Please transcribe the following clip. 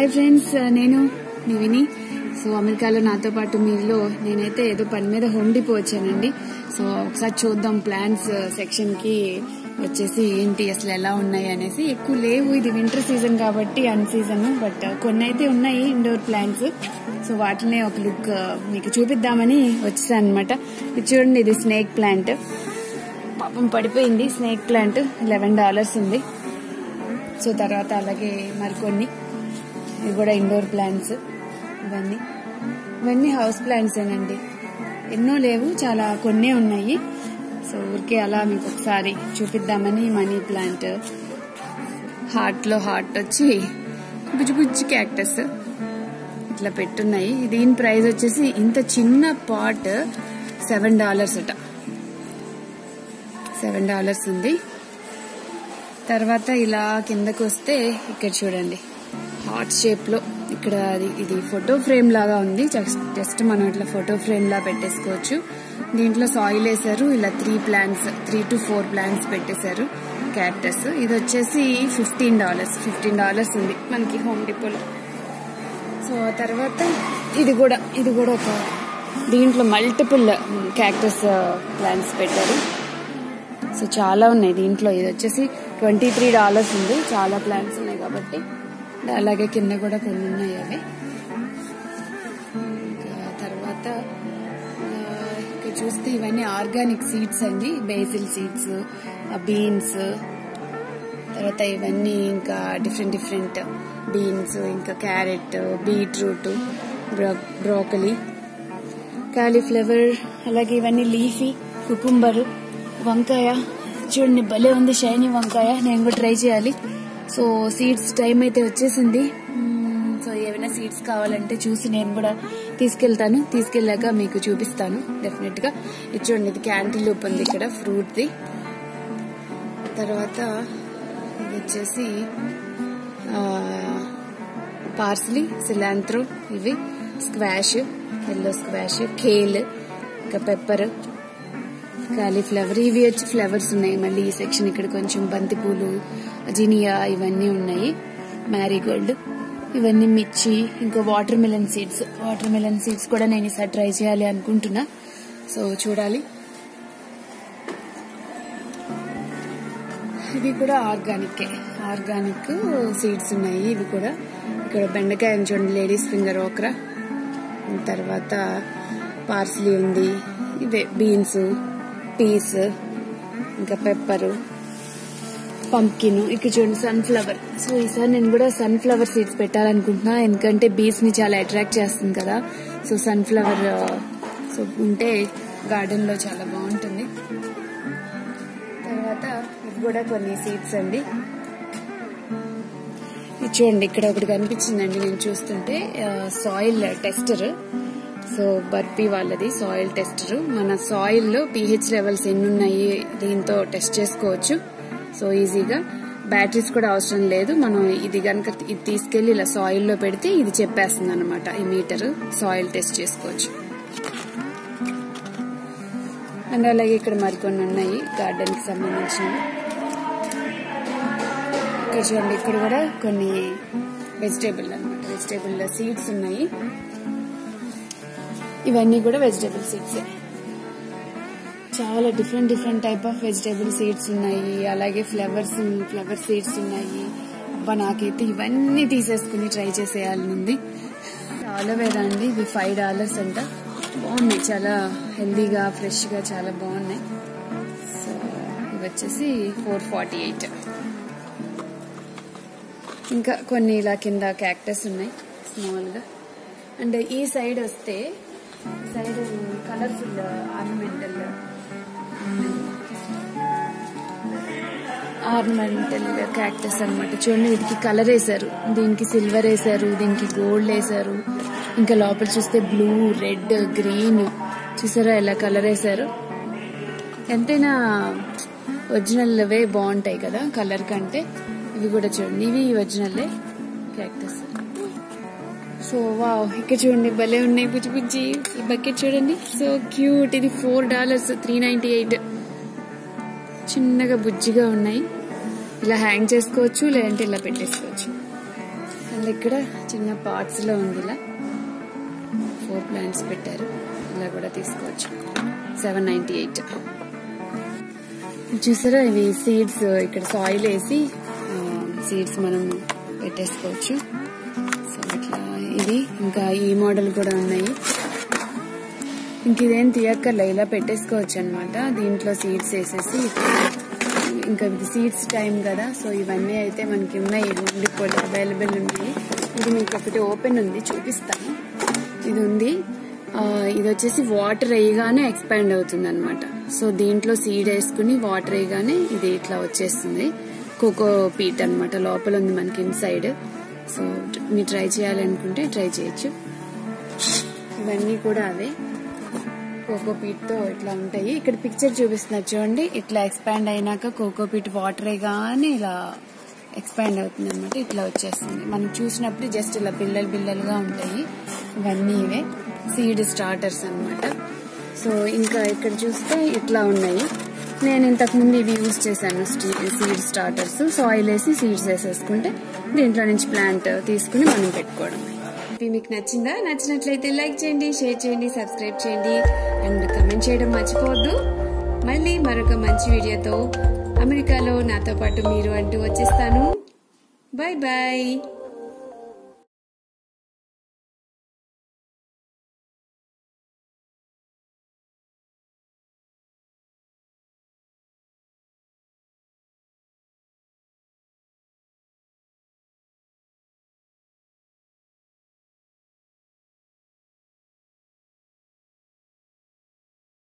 hi friends నేను నివిని so అమెరికాలో నాతో పాటు మీలో నేనైతే ఏదో పని మీద హోమ్ డిపో వచ్చానండి సో ఒకసారి చూద్దాం ప్లాన్స్ సెక్షన్ కి వచ్చేసి ఏంటి అసలు ఎలా ఉన్నాయి అనేసి ఎక్కువ లేవు ఇది వింటర్ సీజన్ కాబట్టి అన్ సీజన్ బట్ కొన్ని అయితే ఉన్నాయి ఇండోర్ ప్లాంట్స్ సో వాటినే ఒక లుక్ మీకు చూపిద్దామని వచ్చేసాను అనమాట ఇది చూడండి ఇది స్నేక్ ప్లాంట్ పాపం పడిపోయింది స్నేక్ ప్లాంట్ లెవెన్ డాలర్స్ ఉంది సో తర్వాత అలాగే మరికొన్ని ఇవి కూడా ఇండోర్ ప్లాంట్స్ ఇవన్నీ ఇవన్నీ హౌస్ ప్లాంట్స్ ఏనండి ఎన్నో లేవు చాలా కొన్నే ఉన్నాయి సో ఊరికే అలా మీకు ఒకసారి చూపిద్దామని మనీ ప్లాంట్ హార్ట్ లో హార్ట్ వచ్చి బుజ్జి బుజ్జి క్యాక్టస్ ఇట్లా పెట్టున్నాయి దీని ప్రైస్ వచ్చేసి ఇంత చిన్న పాట్ సెవెన్ డాలర్స్ అట సెవెన్ డాలర్స్ ఉంది తర్వాత ఇలా కిందకు వస్తే ఇక్కడ చూడండి హార్ట్ షేప్ లో ఇక్కడ అది ఇది ఫోటో ఫ్రేమ్ లాగా ఉంది జస్ట్ మనం ఇట్లా ఫోటో ఫ్రేమ్ లా పెట్టేసుకోవచ్చు దీంట్లో సాయిల్ వేసారు ఇలా three plants three to four plants పెట్టేశారు క్యాక్టస్ ఇది వచ్చేసి ఫిఫ్టీన్ డాలర్స్ ఫిఫ్టీన్ డాలర్స్ ఉంది మనకి హోమ్ డిపోలో సో తర్వాత ఇది కూడా ఇది కూడా ఒక దీంట్లో మల్టిపుల్ క్యాక్టస్ ప్లాంట్స్ పెట్టారు సో చాలా ఉన్నాయి దీంట్లో ఇది వచ్చేసి ట్వంటీ త్రీ డాలర్స్ ఉంది చాలా ప్లాంట్స్ ఉన్నాయి కాబట్టి అలాగే కింద కూడా కొన్ని ఉన్నాయి అవి ఇంకా తర్వాత ఇక్కడ చూస్తే ఇవన్నీ ఆర్గానిక్ సీడ్స్ అండి బేసిల్ సీడ్స్ బీన్స్ తర్వాత ఇవన్నీ ఇంకా డిఫరెంట్ డిఫరెంట్ బీన్స్ ఇంకా క్యారెట్ బీట్రూట్ బ్రోకలీ కాలీఫ్లవర్ అలాగే ఇవన్నీ లీఫీ కుకుంబర్ వంకాయ చూడండి భలే ఉంది షైనీ వంకాయ నేను కూడా ట్రై చేయాలి సో సీడ్స్ టైం అయితే వచ్చేసింది సో ఏమైనా సీడ్స్ కావాలంటే చూసి నేను కూడా తీసుకెళ్తాను తీసుకెళ్ళాక మీకు చూపిస్తాను డెఫినెట్ గా ఇది చూడండి ఇది క్యాంటీలూప్ ఉంది ఇక్కడ ఫ్రూట్ది తర్వాత ఇది వచ్చేసి పార్స్లీ సిలాంత్రో ఇవి స్క్వాష్ ఎల్లో స్క్వాష్ కేల్ ఇంకా పెప్పర్ కాలీఫ్లవర్ ఇవి వచ్చి ఫ్లవర్స్ ఉన్నాయి మళ్ళీ ఈ సెక్షన్ ఇక్కడ కొంచెం బంతిపూలు జినియా ఇవన్నీ ఉన్నాయి మ్యారీగోల్డ్ ఇవన్నీ మిర్చి ఇంకా watermelon seeds watermelon seeds కూడా నేను ఈసారి ట్రై చేయాలి అనుకుంటున్నా సో చూడాలి ఇవి కూడా ఆర్గానిక్ ఆర్గానిక్ సీడ్స్ ఉన్నాయి ఇవి కూడా ఇక్కడ బెండకాయ చూడండి లేడీస్ ఫింగర్ ఓక్రా తర్వాత పార్స్లీ ఉంది ఇవే బీన్స్ పీస్ ఇంకా పెప్పరు పంకిన్ ఇక్కడ చూడండి సన్ఫ్లవర్ సో ఈసారి నేను కూడా సన్ఫ్లవర్ సీడ్స్ పెట్టాలనుకుంటున్నా ఎందుకంటే బీస్ ని చాలా అట్రాక్ట్ చేస్తుంది కదా సో సన్ఫ్లవర్ సో ఉంటే గార్డెన్ లో చాలా బాగుంటుంది తర్వాత ఇవి కూడా కొన్ని సీడ్స్ అండి ఇది చూడండి ఇక్కడ ఒకటి కనిపించిందండి నేను చూస్తుంటే సాయిల్ టెస్టర్ సో బర్పీ వాళ్ళది సాయిల్ టెస్టర్ మన సాయిల్ లో పిహెచ్ లెవెల్స్ ఎన్ని ఉన్నాయి దీంతో టెస్ట్ చేసుకోవచ్చు సో ఈజీగా బ్యాటరీస్ కూడా అవసరం లేదు మనం ఇది కనుక ఇది తీసుకెళ్లి ఇలా సాయిల్ లో పెడితే ఇది చెప్పేస్తుంది అనమాట ఈ మీటర్ సాయిల్ టెస్ట్ చేసుకోవచ్చు అండ్ అలాగే ఇక్కడ మరికొన్ని ఉన్నాయి గార్డెన్ కి సంబంధించినవి ఇక్కడ చూడండి ఇక్కడ కూడా కొన్ని వెజిటేబుల్ అనమాట వెజిటేబుల్ సీడ్స్ ఉన్నాయి ఇవన్నీ కూడా వెజిటేబుల్ సీడ్స్ చాలా different different type of vegetable seeds ఉన్నాయి అలాగే ఫ్లవర్స్ ఫ్లవర్ సీడ్స్ ఉన్నాయి అబ్బా నాకైతే ఇవన్నీ తీసేసుకుని ట్రై చేసేయాలనుంది ఆలోవేరా అండి ఇవి ఫైవ్ డాలర్స్ అంట బాగున్నాయి చాలా హెల్దీగా ఫ్రెష్ గా చాలా బాగున్నాయి సో ఇవి వచ్చేసి ఫోర్ ఫార్టీ ఎయిట్ ఇంకా కొన్ని ఇలా కింద క్యాక్టస్ ఉన్నాయి స్మాల్ గా అండ్ ఈ సైడ్ వస్తే side colourful ornamental ornamental cactus అనమాట చూడండి వీటికి కలర్ వేసారు దీనికి సిల్వర్ వేసారు దీనికి గోల్డ్ వేసారు ఇంకా లోపల చూస్తే బ్లూ రెడ్ గ్రీన్ చూసారా ఎలా కలర్ వేసారు ఎంతైనా ఒరిజినల్ వే బాగుంటాయి కదా కలర్ కంటే ఇవి కూడా చూడండి ఇవి ఒరిజినల్లే క్యాక్టస్ సో వావ్ ఇక్కడ చూడండి భలే ఉన్నాయి బుజ్జి బుజ్జి ఈ బకెట్ చూడండి సో క్యూట్ ఇది four dollars three ninety eight చిన్నగా బుజ్జిగా ఉన్నాయి ఇలా హ్యాంగ్ చేసుకోవచ్చు లేదంటే ఇలా పెట్టేసుకోవచ్చు అండ్ ఇక్కడ చిన్న పార్ట్స్ లో ఉంది ఇలా ఫోర్ ప్లాంట్స్ పెట్టారు ఇలా కూడా తీసుకోవచ్చు సెవెన్ నైన్టీ ఎయిట్ చూసారా ఇవి సీడ్స్ ఇక్కడ సాయిల్ వేసి సీడ్స్ మనం పెట్టేసుకోవచ్చు సో ఇట్లా ఇది ఇంకా ఈ మోడల్ కూడా ఉన్నాయి ఇంక ఇదేం తీయక్కర్లే ఇలా పెట్టేసుకోవచ్చు అనమాట దీంట్లో సీడ్స్ వేసేసి ఇంకా ఇది సీడ్స్ టైం కదా సో ఇవన్నీ అయితే మనకి ఉన్నాయి ఉండిపోయి అవైలబుల్ ఉన్నాయి ఇది మీకు ఒకటి ఓపెన్ ఉంది చూపిస్తాను ఇది ఉంది ఆ, ఇది వచ్చేసి వాటర్ వేయగానే ఎక్స్పాండ్ అవుతుంది అనమాట సో దీంట్లో సీడ్ వేసుకుని వాటర్ వేయగానే ఇది ఇట్లా వచ్చేస్తుంది కోకో పీట్ అనమాట లోపల ఉంది మనకి ఇన్సైడ్ సో మీరు ట్రై చేయాలనుకుంటే ట్రై చేయొచ్చు ఇవన్నీ కూడా అవే కోకోపీట్ తో ఇట్లా ఉంటాయి ఇక్కడ పిక్చర్ చూపిస్తున్నారు చూడండి ఇట్లా ఎక్స్పాండ్ అయినాక కోకోపీట్ వాటర్ గానీ ఇలా ఎక్స్పాండ్ అవుతుంది అనమాట ఇట్లా వచ్చేస్తుంది మనం చూసినప్పుడు జస్ట్ ఇలా బిల్లలు బిల్లలుగా ఉంటాయి ఇవన్నీ ఇవే సీడ్ స్టార్టర్స్ అన్నమాట సో ఇంకా ఇక్కడ చూస్తే ఇట్లా ఉన్నాయి నేను ఇంతకు ముందు ఇవి యూజ్ చేశాను సీడ్ స్టార్టర్స్ సాయిల్ వేసి సీడ్స్ వేసేసుకుంటే దీంట్లో నుంచి ప్లాంట్ తీసుకుని మనం పెట్టుకోవడం ఇది మీకు నచ్చిందా నచ్చినట్లయితే లైక్ చేయండి షేర్ చేయండి సబ్స్క్రైబ్ చేయండి అండ్ కమెంట్ చేయడం మర్చిపోవద్దు మళ్ళీ మరొక మంచి వీడియోతో అమెరికాలో నాతో పాటు మీరు అంటూ వచ్చేస్తాను బాయ్ బాయ్